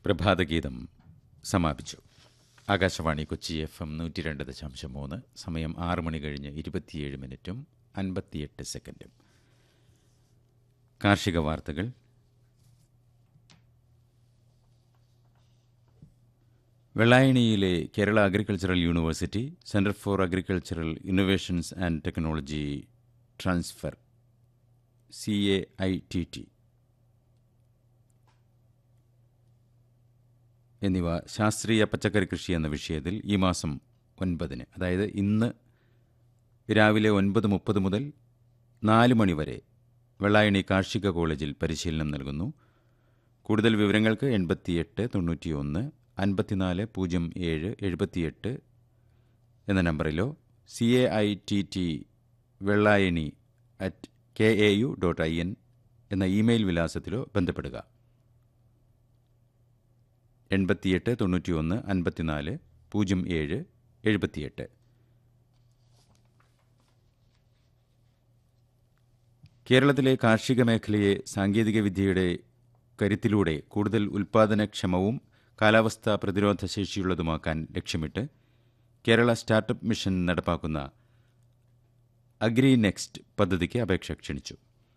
പ്രഭാതഗീതം സമാപിച്ചു Akashvani Kochi F M നൂറ്റി രണ്ട് ദശാംശം മൂന്ന് സമയം ആറ് മണി കഴിഞ്ഞ് ഇരുപത്തിയേഴ് മിനിറ്റും അൻപത്തിയെട്ട് സെക്കൻഡും കാർഷിക വാർത്തകൾ വെള്ളായണിയിലെ Kerala agricultural university centre for agricultural innovations and technology transfer C A I T T എന്നിവ ശാസ്ത്രീയ പച്ചക്കറി കൃഷി എന്ന വിഷയത്തിൽ ഈ മാസം ഒൻപതിന് അതായത് ഇന്ന് രാവിലെ ഒൻപത് മുപ്പത് മുതൽ നാല് മണിവരെ വെള്ളായണി കാർഷിക കോളേജിൽ പരിശീലനം നൽകുന്നു കൂടുതൽ വിവരങ്ങൾക്ക് എൺപത്തിയെട്ട് തൊണ്ണൂറ്റിയൊന്ന് അൻപത്തിനാല് പൂജ്യം ഏഴ് എഴുപത്തിയെട്ട് എന്ന നമ്പറിലോ C A I T T Vellayani at K A U dot I N എന്ന ഇമെയിൽ വിലാസത്തിലോ ബന്ധപ്പെടുക എൺപത്തിയെട്ട് തൊണ്ണൂറ്റിയൊന്ന് അൻപത്തിനാല് പൂജ്യം ഏഴ് എഴുപത്തിയെട്ട് കേരളത്തിലെ കാർഷിക മേഖലയെ സാങ്കേതികവിദ്യയുടെ കരുത്തിലൂടെ കൂടുതൽ ഉൽപ്പാദനക്ഷമവും കാലാവസ്ഥാ പ്രതിരോധ ശേഷിയുള്ളതുമാക്കാൻ ലക്ഷ്യമിട്ട് കേരള സ്റ്റാർട്ടപ്പ് മിഷൻ നടപ്പാക്കുന്ന അഗ്രി നെക്സ്റ്റ് പദ്ധതിക്ക് അപേക്ഷ ക്ഷണിച്ചു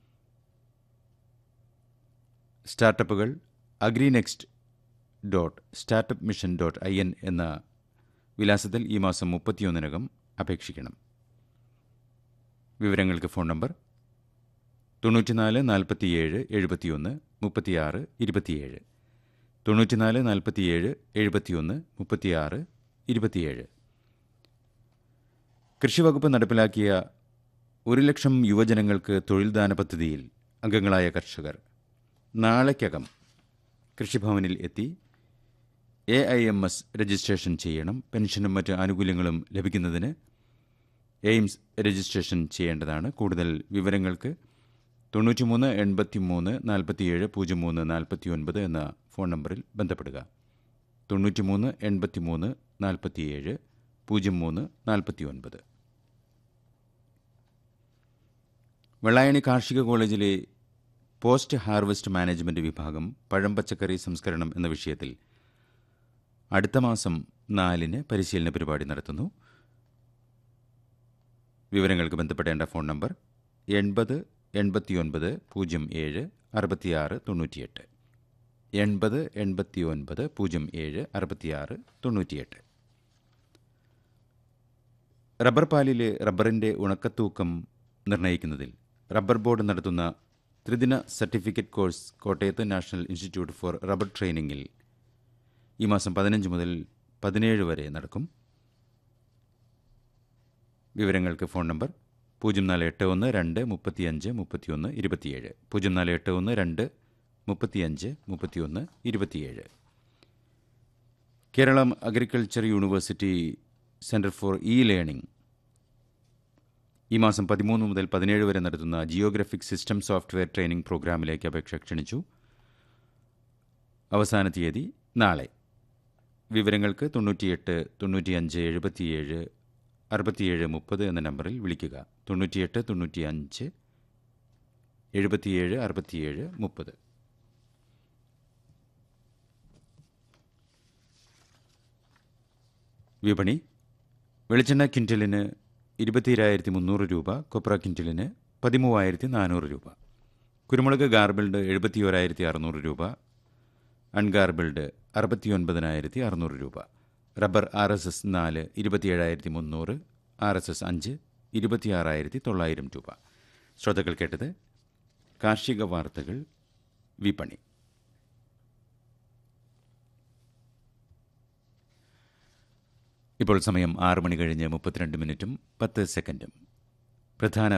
സ്റ്റാർട്ടപ്പുകൾ agri next dot startup mission dot I N എന്ന വിലാസത്തിൽ ഈ മാസം മുപ്പത്തിയൊന്നിനകം അപേക്ഷിക്കണം വിവരങ്ങൾക്ക് ഫോൺ നമ്പർ തൊണ്ണൂറ്റിനാല് നാൽപ്പത്തിയേഴ് എഴുപത്തിയൊന്ന് മുപ്പത്തിയാറ് ഇരുപത്തിയേഴ് തൊണ്ണൂറ്റിനാല് നാൽപ്പത്തിയേഴ് എഴുപത്തിയൊന്ന് മുപ്പത്തിയാറ് ഇരുപത്തിയേഴ് കൃഷിവകുപ്പ് നടപ്പിലാക്കിയ ഒരു ലക്ഷം യുവജനങ്ങൾക്ക് തൊഴിൽദാന പദ്ധതിയിൽ അംഗങ്ങളായ കർഷകർ നാളേക്കകം കൃഷിഭവനിൽ എത്തി A I M S registration ചെയ്യണം പെൻഷനും മറ്റ് ആനുകൂല്യങ്ങളും ലഭിക്കുന്നതിന് എയിംസ് രജിസ്ട്രേഷൻ ചെയ്യേണ്ടതാണ് കൂടുതൽ വിവരങ്ങൾക്ക് തൊണ്ണൂറ്റിമൂന്ന് എൺപത്തിമൂന്ന് നാൽപ്പത്തിയേഴ് പൂജ്യം മൂന്ന് നാൽപ്പത്തിയൊൻപത് എന്ന ഫോൺ നമ്പറിൽ ബന്ധപ്പെടുക തൊണ്ണൂറ്റിമൂന്ന് എൺപത്തിമൂന്ന് നാൽപ്പത്തിയേഴ് പൂജ്യം മൂന്ന് നാൽപ്പത്തിയൊൻപത് വെള്ളായണി കാർഷിക കോളേജിലെ പോസ്റ്റ് ഹാർവസ്റ്റ് മാനേജ്മെന്റ് വിഭാഗം പഴം പച്ചക്കറി സംസ്കരണം എന്ന വിഷയത്തിൽ അടുത്ത മാസം നാലിന് പരിശീലന പരിപാടി നടത്തുന്നു വിവരങ്ങൾക്ക് ബന്ധപ്പെടേണ്ട ഫോൺ നമ്പർ എൺപത് എൺപത്തിയൊൻപത് പൂജ്യം ഏഴ് അറുപത്തിയാറ് തൊണ്ണൂറ്റിയെട്ട് എൺപത് എൺപത്തിയൊൻപത് പൂജ്യം ഏഴ് അറുപത്തിയാറ് തൊണ്ണൂറ്റിയെട്ട് റബ്ബർ പാലിലെ റബ്ബറിന്റെ ഉണക്കത്തൂക്കം നിർണ്ണയിക്കുന്നതിൽ റബ്ബർ ബോർഡ് നടത്തുന്ന ത്രിദിന സർട്ടിഫിക്കറ്റ് കോഴ്സ് കോട്ടയത്ത് നാഷണൽ ഇൻസ്റ്റിറ്റ്യൂട്ട് ഫോർ റബ്ബർ ട്രെയിനിങ്ങിൽ ഈ മാസം പതിനഞ്ച് മുതൽ പതിനേഴ് വരെ നടക്കും വിവരങ്ങൾക്ക് ഫോൺ നമ്പർ പൂജ്യം നാല് എട്ട് ഒന്ന് രണ്ട് മുപ്പത്തിയഞ്ച് മുപ്പത്തിയൊന്ന് ഇരുപത്തിയേഴ് പൂജ്യം നാല് എട്ട് ഒന്ന് രണ്ട് മുപ്പത്തിയഞ്ച് മുപ്പത്തിയൊന്ന് ഇരുപത്തിയേഴ് Keralam agriculture university centre for E learning ഈ മാസം പതിമൂന്ന് മുതൽ പതിനേഴ് വരെ നടത്തുന്ന ജിയോഗ്രഫിക് സിസ്റ്റം സോഫ്റ്റ്വെയർ ട്രെയിനിംഗ് പ്രോഗ്രാമിലേക്ക് അപേക്ഷ ക്ഷണിച്ചു അവസാന തീയതി നാളെ വിവരങ്ങൾക്ക് തൊണ്ണൂറ്റിയെട്ട് തൊണ്ണൂറ്റിയഞ്ച് എഴുപത്തിയേഴ് അറുപത്തിയേഴ് മുപ്പത് എന്ന നമ്പറിൽ വിളിക്കുക തൊണ്ണൂറ്റിയെട്ട് തൊണ്ണൂറ്റിയഞ്ച് എഴുപത്തിയേഴ് അറുപത്തിയേഴ് മുപ്പത് വിപണി വെളിച്ചെണ്ണ ക്വിൻ്റലിന് ഇരുപത്തിരായിരത്തി മുന്നൂറ് രൂപ കൊപ്ര ക്വിൻ്റലിന് പതിമൂവായിരത്തി നാനൂറ് രൂപ കുരുമുളക് ഗാർബിൾഡ് എഴുപത്തി ഓരായിരത്തി അറുന്നൂറ് രൂപ അൺഗാർബിൾഡ് അറുപത്തിയൊൻപതിനായിരത്തി അറുന്നൂറ് രൂപ റബ്ബർ ആർ എസ് എസ് നാല് ഇരുപത്തിയേഴായിരത്തി മുന്നൂറ് ആർ എസ് എസ് അഞ്ച് ഇരുപത്തിയാറായിരത്തി തൊള്ളായിരം രൂപ ശ്രോതാക്കൾ കേട്ടത് കാർഷിക വാർത്തകൾ വിപണി ഇപ്പോൾ സമയം ആറ് മണി കഴിഞ്ഞ് മുപ്പത്തിരണ്ട് മിനിറ്റും പത്ത് സെക്കൻഡും പ്രധാന